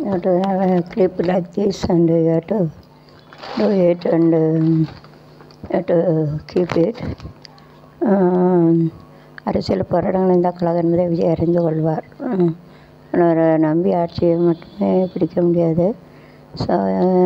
You have to have a clip like this and you have to do it and um, you have to keep it. Um, அரசியல் போராட்டங்கள் இந்த கழகம் என்பதை விஜய் அறிந்து கொள்வார் உம், அவரை நம்பி ஆட்சியை மட்டுமே பிடிக்க முடியாது ஸோ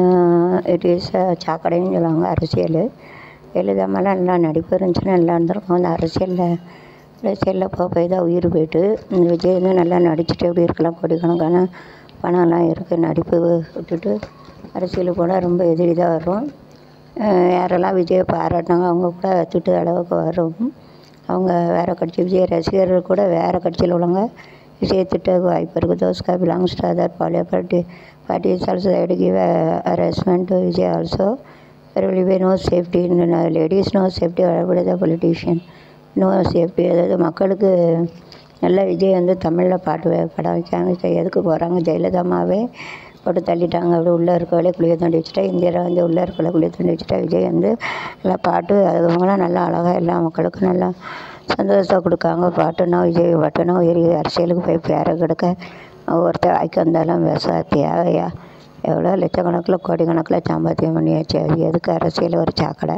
இட் இஸ் சாக்கடைன்னு சொல்லுவாங்க அரசியல் எழுதாமலாம் நல்லா நடிப்பு இருந்துச்சுன்னா நல்லா இருந்திருக்கும் அந்த அரசியலில் அரசியலில் போக போய் தான் உயிர் போயிட்டு இந்த விஜய் வந்து நல்லா நடிச்சுட்டு எப்படி இருக்கலாம் கோடிக்கணக்கான பணம்லாம் இருக்குது நடிப்பு விட்டுட்டு அரசியலுக்கு போனால் ரொம்ப எதிரி தான் வரும் அஹ் யாரெல்லாம் விஜயை பாராட்டினாங்க அவங்க கூட திட்டு அளவுக்கு வரும் அவங்க வேறு கட்சி விஜய் ரசிகர்கள் கூட வேறு கட்சியில் உள்ளவங்க விஜய் திட்டக்கு வாய்ப்பு இருக்குது தோஸ் கா பிலாங்ஸ் டு அதர் பாலிய party party is also I give respect to Vijay also there will be no safety in uh, ladies no safety whatever the politician no safety அதாவது மக்களுக்கு நல்ல விஜய் வந்து தமிழில் பாட்டு வே- படம் வைக்காங்க இப்போ எதுக்கு போகிறாங்க ஜெயலலிதாமாவே போட்டு தள்ளிட்டாங்க அப்படி உள்ளே இருக்கவளே குளிய தோண்டி வச்சுட்டா இந்தியாவில் வந்து உள்ளே இருக்கவளே குளிய தோண்டி வச்சுட்டா விஜய் வந்து நல்லா பாட்டு அதுவங்களாம் நல்லா அழகாக எல்லா மக்களுக்கும் நல்லா சந்தோஷத்தை கொடுக்காங்க பாட்டுனா விஜய் பாட்டுனா உயிரி அரசியலுக்கு போய் பேரை கெடுக்க ஒருத்தர் வாய்க்கு வந்தாலும் பேச தேவையா எவ்வளோ லட்சக்கணக்கில் கோடிக்கணக்கில் சம்பாத்தியம் பண்ணியாச்சு அது எதுக்கு அரசியல் ஒரு சாக்கடை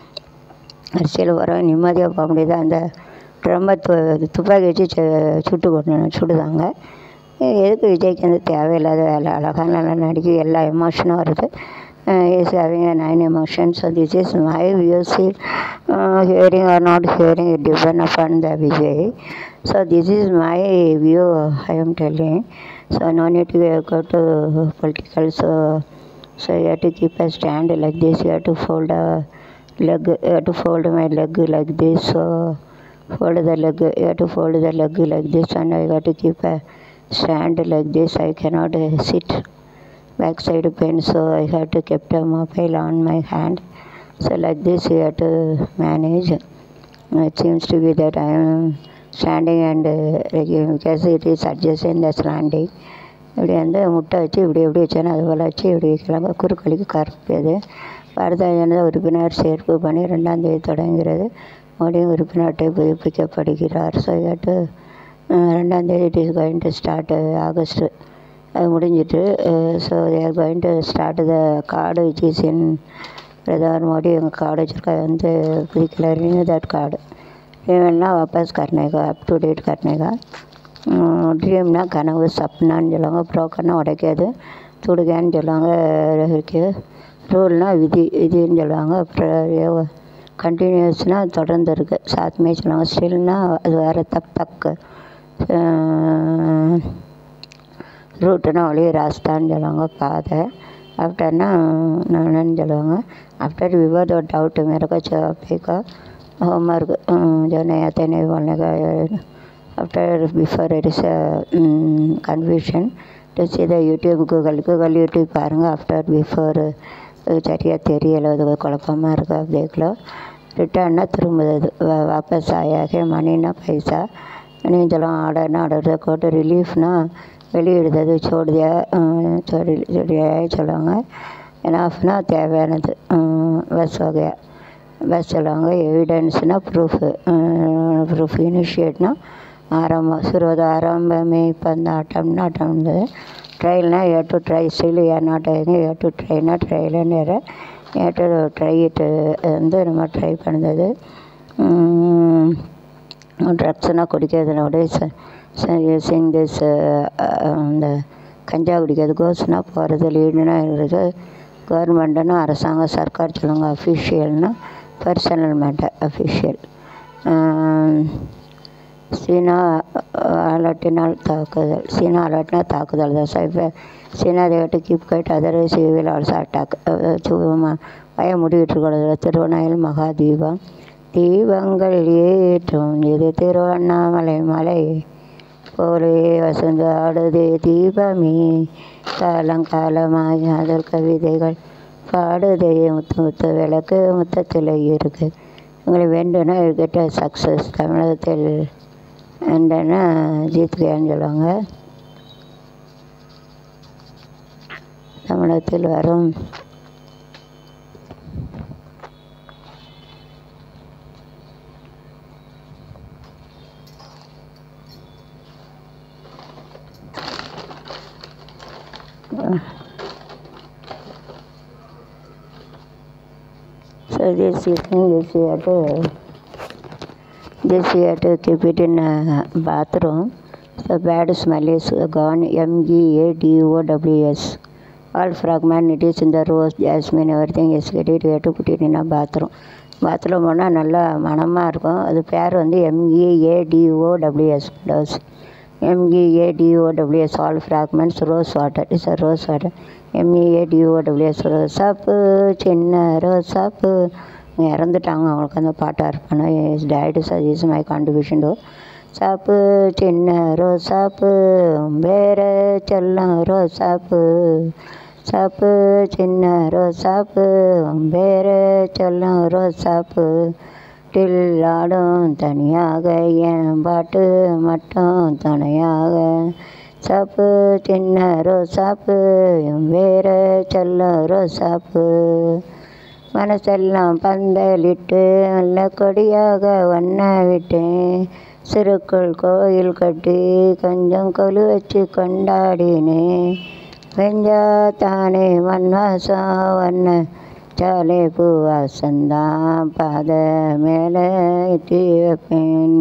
அரசியல் வர நிம்மதியாக போக முடியுது அந்த ரொம்ப து துப்பாக்கி வச்சு சு- சுட்டு கொண்டு சுடுதாங்க எ- எதுக்கு விஜய்க்கு வந்து தேவையில்லாத வேலை அழகாக நல்லா நடிக்க எல்லா எமோஷனும் வருது is having a nine emotion so this is my views hearing or not hearing it depend upon the Vijay so this is my view I am telling so no need to go to political so so you have to keep a stand like this you have to fold a leg you have to fold my leg like this so fold the leg you have to fold the leg like this and I got to keep a stand like this I cannot uh, sit backside pain so I have to keep a mobile on my hand so like this you have to manage it seems to be that I am standing and uh, like, because it is adjacent the standing இப்படி வந்து முட்டை வச்சு இப்படி எப்படி வச்சேன்னா அது போல் வச்சு இப்படி வைக்கலாங்க குறுக்களிக்கு கருப்பியது பாரதிய ஜனதா உறுப்பினர் சேர்ப்பு பணி ரெண்டாம் தேதி தொடங்குகிறது மோடி உறுப்பினர் அட்டை புதுப்பிக்கப்படுகிறார் ஸோ கேட்டு ரெண்டாம் தேதி it is going to start August அது முடிஞ்சிட்டு so there going to start the card which is in பிரதமர் மோடி எங்கள் கார்டு வச்சுருக்கா வந்து புதுக்கல ரினியூ தட் कार्ड ड्रीमना वापस करने का अप टू डेट करने का ட்ரீம்னா கனவு சப்னான்னு சொல்லுவாங்க ப்ரோக்கர்னா உடைக்காது துடுகான்னு சொல்லுவாங்க இருக்கு ரூல்னா விதி விதின்னு சொல்லுவாங்க அப்புறம் கண்டினியூஸ்னால் தொடர்ந்து இருக்குது சாத்மே சொல்லுவாங்க ஸ்டில்னா அது வேறு தப் தக்கு ரூட்டுனா வழி ராஸ்தான்னு சொல்லுவாங்க பாதை ஆஃப்டர்னா நானுன்னு சொல்லுவாங்க ஆஃப்டर विवाद और डाउट मेरे को जवाब का होमवर्क जो नया था नहीं बोलने का after before it is confusion to see the YouTube Google Google YouTube பாருங்கள் ஆஃப்டர் பிஃபோர் சரியாக தெரியலை அது குழப்பமாக இருக்கு அப்படிக்கல ரிட்டர்னா திரும்புது வா- வாபஸ் ஆயாக மணினா பைசா நீஞ்சலும் ஆர்டர்னா ஆர்டர் கோட்டு ரிலீஃப்னா வெளியிடுறது சோடியா சோடி சோடியாக சொல்லுவாங்க எனாஃப்னா தேவையானது பஸ் வகையா பஸ் சொல்லுவாங்க எவிடன்ஸ்னால் ப்ரூஃபு ப்ரூஃப் இனிஷியேட்னா ஆரம்பம் சிறுவது ஆரம்பமே இப்போ அந்த ஆட்டம்னா ஆட்டம்னு ட்ரையல்னா a to try still a not a to ட்ரைனா ட்ரையல்னு வேறு ஏ டு ட்ரை இட்டு வந்து நம்ம ட்ரை பண்ணுறது ட்ரக்ஸ்னால் குடிக்கிறதுனோட யூஸிங் திஸ் இந்த கஞ்சா குடிக்கிறது கோஸ்னா போகிறது லீடுனா இருக்குது கவர்மெண்ட்டுனா அரசாங்கம் சர்க்கார் சொல்லுவாங்க அஃபிஷியல்னா பர்சனல் மேட்டர் அஃபிஷியல் சீனா அலட்டினால் தாக்குதல் சீனா அலட்டினா தாக்குதல் தான் சார் இப்போ சீனா தேவட்டு keep quiet otherwise will also attack பய முடிவிட்டு இருக்கிறது திருவண்ணாயில் மகா தீபம் தீபங்கள் ஏற்றும் இது திருவண்ணாமலை மலை போலே வசந்த ஆடுதே தீபமே காலங்காலமாய் அதர் கவிதைகள் பாடுதே முத்து முத்து விளக்கு முத்தத்தில் இருக்கு உங்களை வேண்டும்னா கெட்ட சக்ஸஸ் தமிழகத்தில் வேண்டும்னா ஜீத்ரியான்னு சொல்லுவாங்க தமிழகத்தில் வரும் So this you think this you have to this you have to keep it in a bathroom. So bad smell is gone. M G A D O W S. All fragment it is in the rose, jasmine, everything is get it. You have to put it in a bathroom. Bathroom போனால் நல்லா மணமாக இருக்கும் அது பேர் வந்து எம்இஏடிஓடபிள்யூஎஸ் dose எம்இஏடிஓடபிள்யூஎஸ் all fragments rose water is a rose water எம்இஏடிஓடபிள்யூஎஸ் ரோசாப்பு சின்ன ரோசாப்பு இறந்துட்டாங்க அவங்களுக்கு அந்த பாட்டாக இருப்பானு is date sir is my contribution to சாப்பு சின்ன ரோசாப்பு வேற செல்லம் ரோசாப்பு சாப்பு சின்ன ரோசாப்பு வேற செல்லம் ரோசாப்பு டில்லாடும் தனியாக என் பாட்டு மட்டும் துணையாக சாப்பு சின்ன ரோசாப்பு வேற செல்லம் ரோசாப்பு மனசெல்லாம் பந்தலிட்டு நல்ல கொடியாக ஒன்ன விட்டேன் சிறுக்குள் கோயில் கட்டி கொஞ்சம் கொலு வச்சு கொண்டாடினேன் வெஞ்சா தானே வன்வாசம் வண்ண சாலை பூவாசந்தான் பாத மேலே எட்டி வைப்பேன்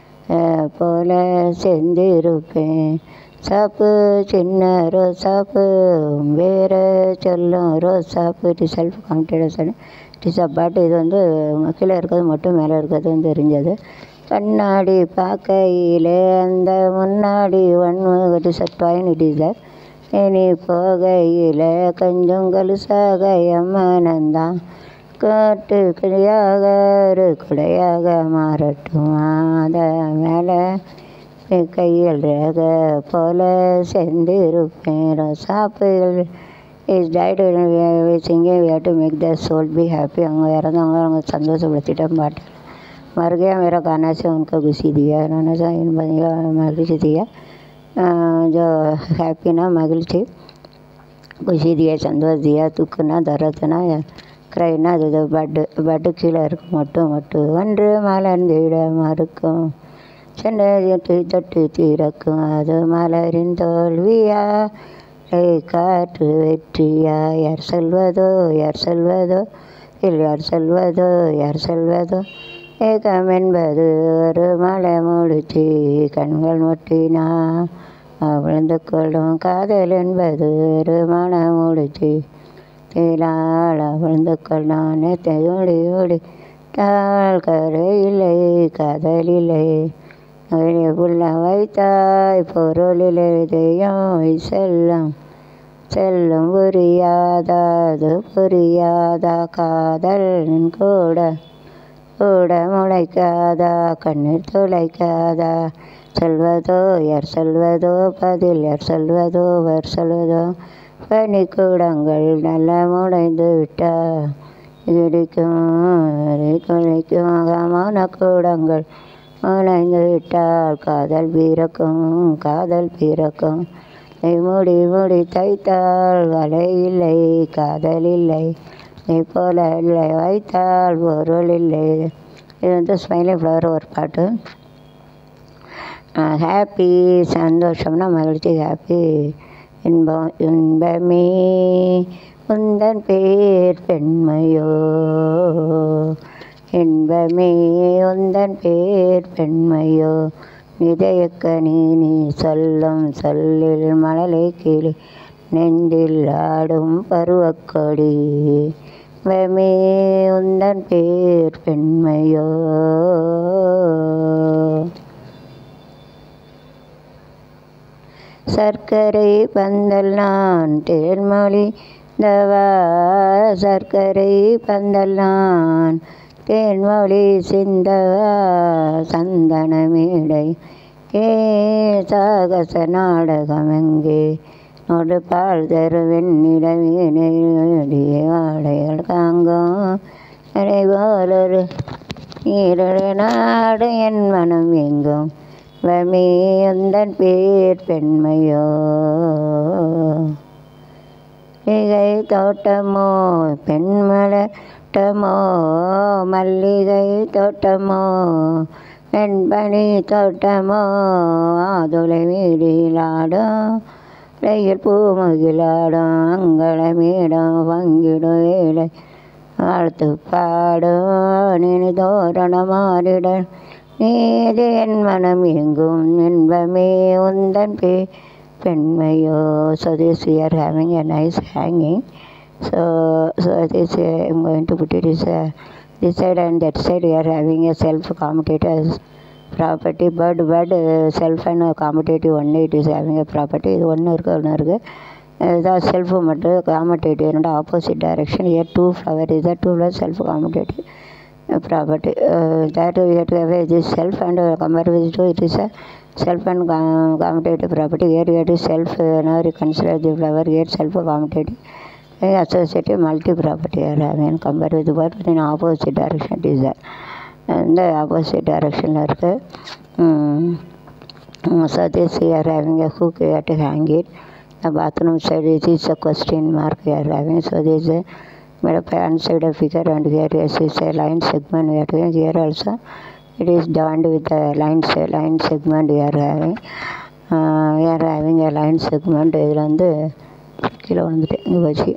போல செந்திருப்பேன் சாப்பு சின்ன ரோசாப்பு வேற சொல்லும் ரோசாப்பு itself confidence it is but இது வந்து கீழே இருக்கிறது மட்டும் மேலே இருக்கிறது வந்து தெரிஞ்சது கண்ணாடி பார்க்கையிலே அந்த முன்னாடி ஒன் இட் இஸ் அ டாயின் இட் இஸ் தர் இனி போகையில் கொஞ்சம் கலுசாக எம்மனந்தான் காட்டு கிளையாக ஒரு குடையாக மாறட்டும் அத மேலே கையில் ரேக போல செந்திருப்பேன் ரோசாப்புகள் இஸ் டைட் சிங்கே we have to make the soul be happy அவங்க இறந்தவங்க அவங்க சந்தோஷப்படுத்திட்ட பாட்டு मर गया मेरा गाना से उनका घुसी दिया उन्होंने सा इन बनिया मगिल दिया जो हैप्पी ना मगिल थी குஷி தியா சந்தோஷ் தியா துக்குனா தரத்துனா க்ரைனா அது பட்டு பட்டு கீழே இருக்கும் மட்டும் மட்டும் ஒன்று மலர்ந்திட மறுக்கும் சென்னை தொட்டு திறக்கும் அது மலரின் தோல்வியா காற்று வெற்றியா யார் சொல்வதோ யார் சொல்வதோ இல்லை யார் சொல்வதோ யார் சொல்வதோ ஏகம் என்பது ஒரு மலை முடிச்சு கண்கள் முட்டினா விழுந்து கொள்ளும் காதல் என்பது ஒரு மன முடிச்சு தீராள விழுந்து கொள்ளான் ஓடி ஓடி தாழ் கரை இல்லை காதல் இல்லை புள்ள வைத்தாய் பொருளிலே தெய்யம் செல்லம் செல்லும் புரியாதா அது புரியாதா காதல் கூட கூட முளைக்காதா கண்ணீர் துளைக்காதா சொல்வதோ யார் சொல்வதோ பதில் யார் சொல்வதோ வர் சொல்வதோ பனிக்கூடங்கள் நல்லா முளைந்து விட்டா இடிக்கும் குளிக்கும் மௌன கூடங்கள் முளைந்து விட்டால் காதல் பிறக்கும் காதல் பிறக்கும் நீ மூடி மூடி தைத்தால் வலை இல்லை காதல் இல்லை நீ போல இல்லை வைத்தால் பொருள் இல்லை இது வந்து ஸ்மைலி ஃப்ளவர் ஒரு பாட்டு ஹாப்பி சந்தோஷம்னா மகிழ்ச்சி ஹாப்பி இன்பம் இன்பமே உந்தன் பேர் பெண்மையோ இன்பமே உந்தன் பேர் பெண்மையோ இதயக்கனி நீ சொல்லும் சொல்லில் மணலை கிளி நெஞ்சில் ஆடும் பருவக்கொடி வெமே உந்தன் பேர் பெண்மையோ சர்க்கரை பந்தல் நான் தேன்மொழி தவா சர்க்கரை பந்தல் நான் தேன்மொழி சிந்தவா சந்தன மேடை ஏ சாகச நாடகம் எங்கே ஒரு பால் தருவெண் நிலவீனைய வாடைகள் காங்கும் போலொரு நீரொரு நாடு என் மனம் எங்கும் வமியுந்தன் பேர் பெண்மையோ மல்லிகை தோட்டமோ பெண்மலட்டமோ மல்லிகை தோட்டமோ வெண்பனி தோட்டமோ ஆதுளை வீடிலாடும் வெயில் பூமுகிலாடும் அங்கள மீடம் பங்கிடும் வேலை வாழ்த்து பாடும் இனி தோரணமாறிட நீது என் மனம் எங்கும் இன்பமே உந்தன் பே பெண்மையோ so this we are having a nice hanging so so this uh, I'm going to put it is uh, this side and that side we are having a self commutative property bird bird uh, self and commutative only it is having a property இது ஒன்று இருக்குது ஒன்று இருக்குது இதான் shelf மட்டும் காமடேட்டிவ் என்னோட opposite direction year to flower is to flower self காமடேட்டிவ் property uh, that we have to have it is self and uh, compare with two it is a self and com- commutative property here it is self uh, now we consider the flower here self commutative uh, associative multi property here I mean compare with what in opposite direction it is there இந்த opposite direction இருக்கு so this we are having a hook we have to hang it the bathroom side it is a question mark we are having so this is a made up hand side of figure and here is is a line segment we are doing here also it is joined with the line se- line segment we are having uh, we are having a line segment இதில் வந்து கீழே வந்துட்டு இங்கே வச்சு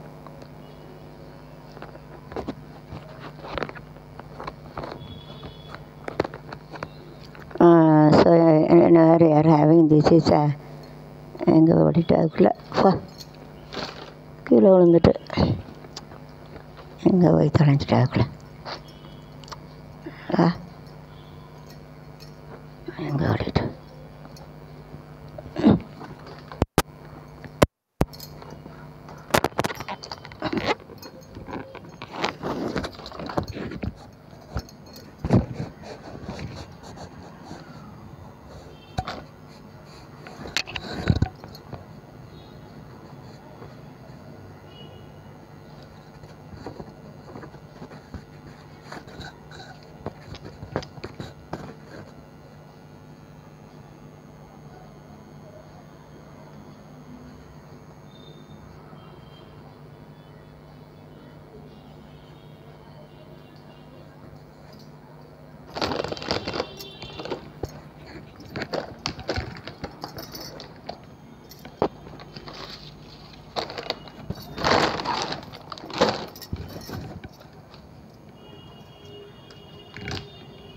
so we are having this is a எங்கே ஓடிட்டு அதுக்குள்ளே ஃபா கீழே விழுந்துட்டு எங்கே போய் தொலைஞ்சிட்டாக்குள்ள ஆ எங்கே ஓடிட்டு